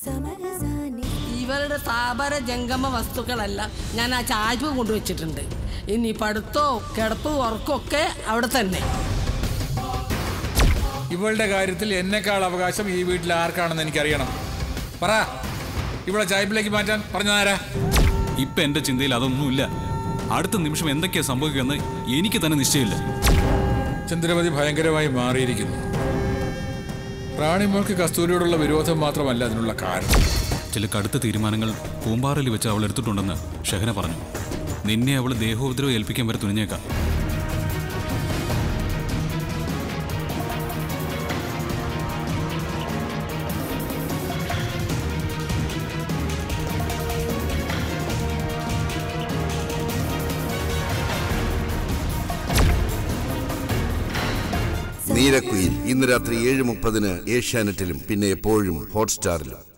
ഇവരുടെ സ്ഥാപന ജംഗമ വസ്തുക്കളെല്ലാം ഞാൻ ആ ചായ്പ് കൊണ്ടുവച്ചിട്ടുണ്ട് ഇനി പഠിത്തോ കിടപ്പും ഉറക്കവും ഒക്കെ അവിടെ തന്നെ ഇവളുടെ കാര്യത്തിൽ എന്നെക്കാൾ അവകാശം ഈ വീട്ടിൽ ആർക്കാണെന്ന് എനിക്കറിയണം പറ ഇവിടെ ചായ്പിലേക്ക് മാറ്റാൻ പറഞ്ഞതാരാ ഇപ്പൊ എന്റെ ചിന്തയിൽ അതൊന്നുമില്ല അടുത്ത നിമിഷം എന്തൊക്കെയാ സംഭവിക്കുമെന്ന് എനിക്ക് തന്നെ നിശ്ചയമില്ല ചന്ദ്രമതി ഭയങ്കരമായി മാറിയിരിക്കുന്നു റാണിമോൾക്ക് കസ്തൂരിയോടുള്ള വിരോധം മാത്രമല്ല അതിനുള്ള കാരണം ചില കടുത്ത തീരുമാനങ്ങൾ കൂമ്പാറയിൽ വെച്ച് അവൾ എടുത്തിട്ടുണ്ടെന്ന് ഷെഹന പറഞ്ഞു നിന്നെ അവൾ ദേഹോപദ്രവം ഏൽപ്പിക്കാൻ വരെ തുനിഞ്ഞേക്കാം നീരക്കുയിൽ ഇന്ന് രാത്രി ഏഴ് മുപ്പതിന് ഏഷ്യാനെറ്റിലും പിന്നെ എപ്പോഴും ഹോട്ട്സ്റ്റാറിലും